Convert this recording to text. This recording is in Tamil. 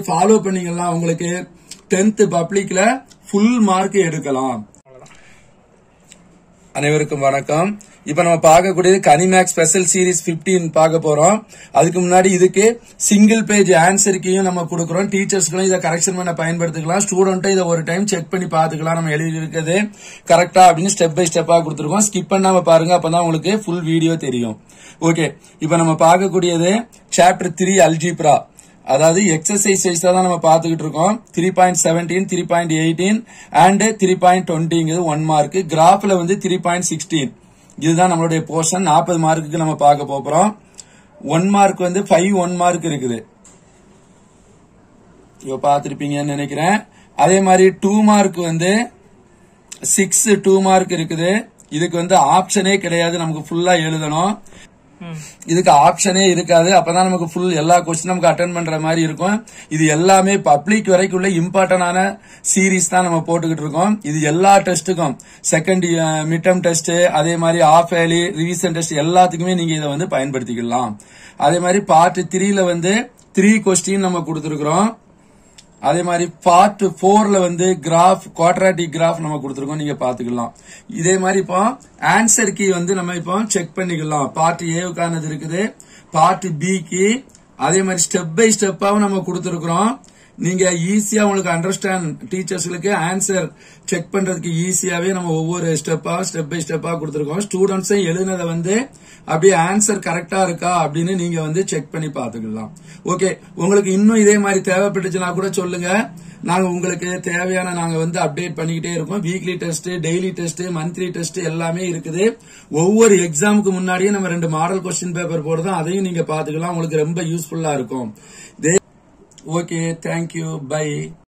ஃபாலோ பண்ணீங்கன்னா உங்களுக்கு டென்த் பப்ளிக்ல ஃபுல் மார்க் எடுக்கலாம் அனைவருக்கும் வணக்கம் இப்ப நம்ம பார்க்கக்கூடியது கனிமேக் ஸ்பெஷல் சீரிஸ் 15 பார்க்க போறோம் அதுக்கு முன்னாடி இதுக்கு சிங்கிள் பேஜ் ஆன்சர் கீயும் நம்ம கொடுக்குறோம் டீச்சர்ஸ்களும் இதை கரெக்ஷன் பண்ண பயன்படுத்திக்கலாம் ஸ்டூடெண்ட்டும் இதை ஒரு டைம் செக் பண்ணி பார்த்துக்கலாம் நம்ம எழுதி இருக்கிறது கரெக்டா அப்படின்னு ஸ்டெப் பை ஸ்டெப்பா கொடுத்துருக்கோம் ஸ்கிப் பண்ணாம பாருங்க அப்பதான் உங்களுக்கு ஃபுல் வீடியோ தெரியும் ஓகே இப்ப நம்ம பார்க்கக்கூடியது சாப்டர் த்ரீ அல்ஜிப்ரா அதாவது எக்ஸசைஸ் தான் நம்ம பார்த்துக்கிட்டு இருக்கோம் three point seventeen three point eighteen and three point டுவெண்ட்டிங்கிறது ஒன் மார்க் கிராஃப்ல வந்து த்ரீ பாயிண்ட் சிக்ஸ்டீன் இதுதான் நம்மளுடைய போர்ஷன் நாற்பது மார்க்குக்கு நம்ம பார்க்க போறோம் ஒன் மார்க் வந்து ஃபைவ் ஒன் மார்க் இருக்குது இப்போ பார்த்துருப்பீங்கன்னு நினைக்கிறேன் அதே மாதிரி டூ மார்க் வந்து சிக்ஸ் டூ மார்க் இருக்குது இதுக்கு வந்து ஆப்ஷனே கிடையாது நமக்கு ஃபுல்லா எழுதணும் இதுக்கு ஆப்ஷனே இருக்காது அப்பதான் நமக்கு ஃபுல் எல்லா கொஸ்டின் நமக்கு அட்டன் பண்ற மாதிரி இருக்கும் இது எல்லாமே பப்ளிக் வரைக்கும் உள்ள இம்பார்ட்டன்டான சீரீஸ் தான் நம்ம போட்டுக்கிட்டு இருக்கோம் இது எல்லா டெஸ்ட்டுக்கும் செகண்ட் மிட்டம் டெஸ்ட் அதே மாதிரி ஆஃப் ஏலி ரிவிஷன் டெஸ்ட் எல்லாத்துக்குமே நீங்க இதை வந்து பயன்படுத்திக்கலாம் அதே மாதிரி பார்ட் த்ரீல வந்து த்ரீ கொஸ்டின் நம்ம கொடுத்துருக்கிறோம் அதே மாதிரி பார்ட் போர்ல வந்து கிராஃப் குவாட்ராட்டிக் கிராஃப் நம்ம கொடுத்துருக்கோம் நீங்க பாத்துக்கலாம் இதே மாதிரி இப்போ ஆன்சர் கீ வந்து நம்ம இப்போ செக் பண்ணிக்கலாம் பார்ட் ஏவுக்கானது இருக்குது பார்ட் பிக்கு அதே மாதிரி ஸ்டெப் பை ஸ்டெப்பாவும் நம்ம கொடுத்துருக்கிறோம் நீங்க ஈஸியா உங்களுக்கு அண்டர்ஸ்டாண்ட் டீச்சர்ஸ்களுக்கு ஆன்சர் செக் பண்றதுக்கு ஈஸியாவே நம்ம ஒவ்வொரு ஸ்டெப்பா ஸ்டெப் பை ஸ்டெப்பா கொடுத்துருக்கோம் ஸ்டூடெண்ட்ஸும் எழுதினதை வந்து அப்படியே ஆன்சர் கரெக்டா இருக்கா அப்படின்னு நீங்க வந்து செக் பண்ணி பாத்துக்கலாம் ஓகே உங்களுக்கு இன்னும் இதே மாதிரி தேவைப்பட்டுச்சுன்னா கூட சொல்லுங்க நாங்க உங்களுக்கு தேவையான நாங்க வந்து அப்டேட் பண்ணிக்கிட்டே இருக்கோம் weekly test daily test monthly test எல்லாமே இருக்குது ஒவ்வொரு எக்ஸாமுக்கு முன்னாடியே நம்ம ரெண்டு மாடல் கொஸ்டின் பேப்பர் போடுறோம் அதையும் நீங்க பாத்துக்கலாம் உங்களுக்கு ரொம்ப யூஸ்ஃபுல்லா இருக்கும் ஓகே தேங்க்யூ பை